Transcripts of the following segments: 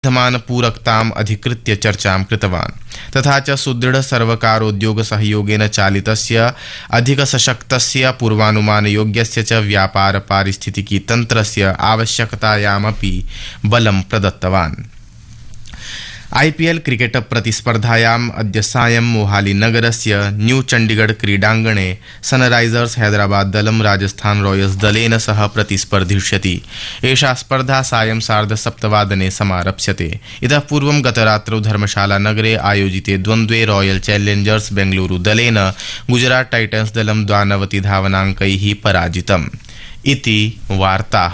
विद्यमानपूरकताम् अधिकृत्य चर्चां कृतवान् तथा च सुदृढसर्वकारोद्योगसहयोगेन चालितस्य अधिकसशक्तस्य पूर्वानुमानयोग्यस्य च व्यापारपारिस्थितिकीतन्त्रस्य आवश्यकतायामपि बलं प्रदत्तवान् आईपीएल क्रिकेट प्रतिस्पर्धायाम् अद्य सायं मोहालीनगरस्य न्यू चण्डीगढ़ क्रीडाङ्गणे सनराइजर्स हैदराबाद दलं राजस्थान रॉयल्स दलेन सह प्रतिस्पर्धिष्यति एषा स्पर्धा सायं सार्धसप्तवादने समारप्स्यते इतः पूर्वं गतरात्रौ धर्मशालानगरे आयोजिते द्वन्द्वे रॉयल चैलेंजर्स बेंगलुरू दलेन गुजरात टाइटन्स दलं द्वानवतिधावनाङ्कैः पराजितम् इति वार्ताः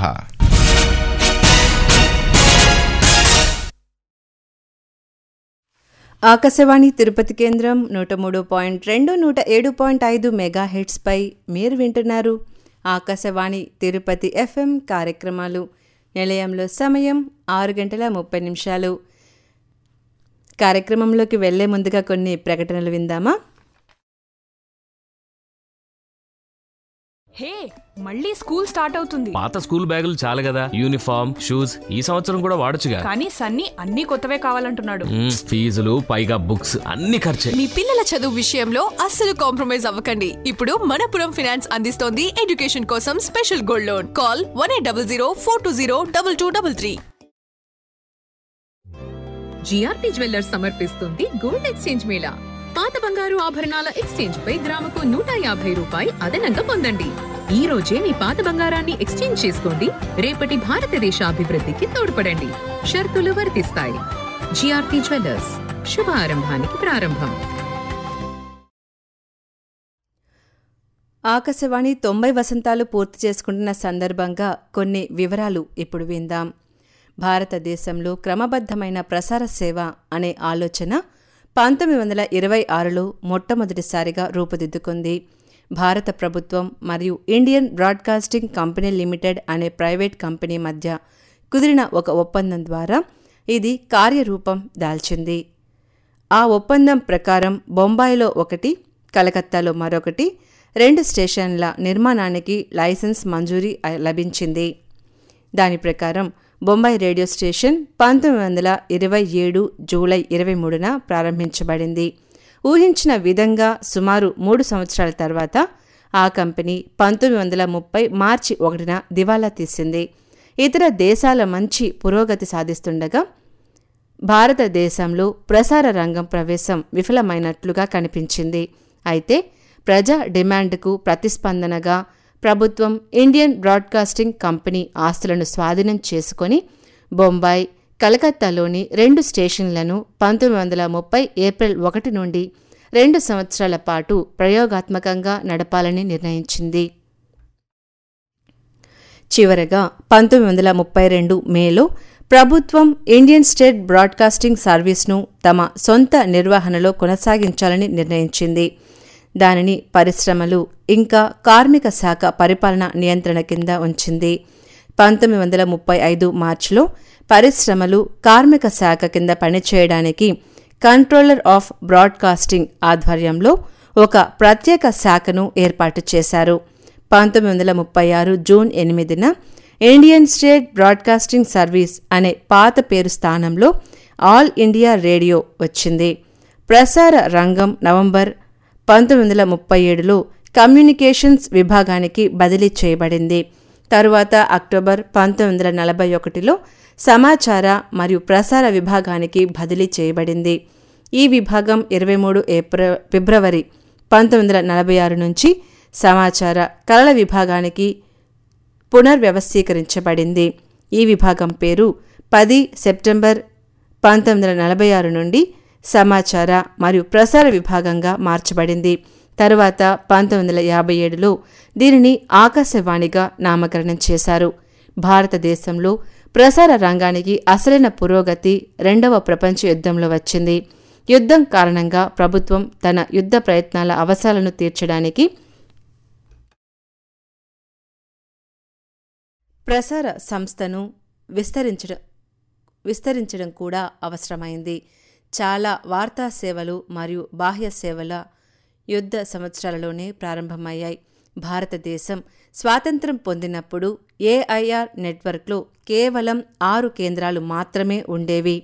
ఆకాశవాణి తిరుపతి కేంద్రం నూట మూడు పాయింట్ రెండు నూట ఏడు పాయింట్ ఐదు మెగా హెడ్స్పై మీరు వింటున్నారు ఆకాశవాణి తిరుపతి ఎఫ్ఎం కార్యక్రమాలు నిలయంలో సమయం ఆరు గంటల ముప్పై నిమిషాలు కార్యక్రమంలోకి వెళ్లే ముందుగా కొన్ని ప్రకటనలు విందామా హే మళ్ళీ స్కూల్ స్టార్ట్ అవుతుంది పాత స్కూల్ బ్యాగులు చాలు కదా యూనిఫామ్ షూస్ ఈ సంవత్సరం కూడా వాడొచ్చుగా కానీ సన్నీ అన్ని కొత్తవే కావాలంటున్నాడు మ్మ్, ఫీజులు పైగా బుక్స్ అన్ని ఖర్చే మీ పిల్లల చదువు విషయంలో అస్సలు కాంప్రమైజ్ అవ్వకండి ఇప్పుడు మనపురం ఫైనాన్స్ అందిస్తోంది ఎడ్యుకేషన్ కోసం special gold loan call one eight double zero four two zero double two double three GRP jewellers సమర్పిస్తుంది గోల్డ్ ఎక్స్చేంజ్ మేళా పాత బంగారు ఆభరణాల ఎక్స్చేంజ్ పై గ్రాముకు నూట యాభై రూపాయి అదనంగా పొందండి ఈ రోజే మీ పాత బంగారాన్ని ఎక్స్చేంజ్ చేసుకోండి రేపటి భారతదేశ అభివృద్ధికి తోడ్పడండి షరతులు వర్తిస్తాయి జిఆర్పి జ్యువెల్లర్స్ శుభ ఆరంభానికి ప్రారంభం ఆకాశవాణి తొంభై వసంతాలు పూర్తి చేసుకుంటున్న సందర్భంగా కొన్ని వివరాలు ఇప్పుడు విందాం భారతదేశంలో క్రమబద్ధమైన ప్రసార సేవ అనే ఆలోచన పంతొమ్మిది వందల ఇరవై ఆరులో మొట్టమొదటిసారిగా రూపుదిద్దుకుంది భారత ప్రభుత్వం మరియు ఇండియన్ బ్రాడ్కాస్టింగ్ కంపెనీ లిమిటెడ్ అనే ప్రైవేట్ కంపెనీ మధ్య కుదిరిన ఒక ఒప్పందం ద్వారా ఇది కార్యరూపం దాల్చింది ఆ ఒప్పందం ప్రకారం బొంబాయిలో ఒకటి కలకత్తాలో మరొకటి రెండు స్టేషన్ల నిర్మాణానికి లైసెన్స్ మంజూరీ అ- లభించింది దాని ప్రకారం బొంబాయి రేడియో స్టేషన్ పంతొమ్మిది వందల ఇరవై ఏడు జూలై ఇరవై మూడున ప్రారంభించబడింది ఊహించిన విధంగా సుమారు మూడు సంవత్సరాల తర్వాత ఆ కంపెనీ పంతొమ్మిది వందల ముప్పై మార్చి ఒకటిన దివాలా తీసింది ఇతర దేశాల మంచి పురోగతి సాధిస్తుండగా భారతదేశంలో ప్రసార రంగం ప్రవేశం విఫలమైనట్లుగా కనిపించింది అయితే ప్రజా డిమాండ్కు ప్రతిస్పందనగా ప్రభుత్వం ఇండియన్ బ్రాడ్కాస్టింగ్ కంపెనీ ఆస్తులను స్వాధీనం చేసుకొని బొంబాయి కలకత్తాలోని రెండు స్టేషన్లను పంతొమ్మిది వందల ముప్పై ఏప్రిల్ ఒకటి నుండి రెండు సంవత్సరాల పాటు ప్రయోగాత్మకంగా నడపాలని నిర్ణయించింది చివరగా పంతొమ్మిది వందల ముప్పై రెండు మేలో ప్రభుత్వం ఇండియన్ స్టేట్ బ్రాడ్కాస్టింగ్ సర్వీస్ను తమ సొంత నిర్వహణలో కొనసాగించాలని నిర్ణయించింది దానిని పరిశ్రమలు ఇంకా కార్మిక శాఖ పరిపాలన నియంత్రణ కింద ఉంచింది పంతొమ్మిది వందల ముప్పై ఐదు మార్చిలో పరిశ్రమలు కార్మిక శాఖ కింద పనిచేయడానికి కంట్రోలర్ ఆఫ్ బ్రాడ్కాస్టింగ్ ఆధ్వర్యంలో ఒక ప్రత్యేక శాఖను ఏర్పాటు చేశారు పంతొమ్మిది వందల ముప్పై ఆరు జూన్ ఎనిమిదిన ఇండియన్ స్టేట్ బ్రాడ్కాస్టింగ్ సర్వీస్ అనే పాత పేరు స్థానంలో ఆల్ ఇండియా రేడియో వచ్చింది ప్రసార రంగం నవంబర్ పంతొమ్మిది వందల ముప్పై ఏడులో కమ్యూనికేషన్స్ విభాగానికి బదిలీ చేయబడింది తరువాత అక్టోబర్ పంతొమ్మిది వందల నలభై ఒకటిలో సమాచార మరియు ప్రసార విభాగానికి బదిలీ చేయబడింది ఈ విభాగం ఇరవై మూడు ఏప్రిల్ ఫిబ్రవరి పంతొమ్మిది వందల నలభై ఆరు నుంచి సమాచార కళల విభాగానికి పునర్వ్యవస్థీకరించబడింది ఈ విభాగం పేరు పది సెప్టెంబర్ పంతొమ్మిది వందల నలభై ఆరు నుండి సమాచార మరియు ప్రసార విభాగంగా మార్చబడింది తరువాత పంతొమ్మిది వందల యాభై ఏడులో దీనిని ఆకాశవాణిగా నామకరణం చేశారు భారతదేశంలో ప్రసార రంగానికి అసలైన పురోగతి రెండవ ప్రపంచ యుద్ధంలో వచ్చింది యుద్ధం కారణంగా ప్రభుత్వం తన యుద్ధ ప్రయత్నాల అవసరాలను తీర్చడానికి ప్రసార సంస్థను విస్తరించడం విస్తరించడం కూడా అవసరమైంది చాలా వార్తా సేవలు మరియు బాహ్య సేవల యుద్ధ సంవత్సరాలలోనే ప్రారంభమయ్యాయి భారతదేశం స్వాతంత్రం పొందినప్పుడు ఏఐఆర్ నెట్వర్క్లో కేవలం ఆరు కేంద్రాలు మాత్రమే ఉండేవి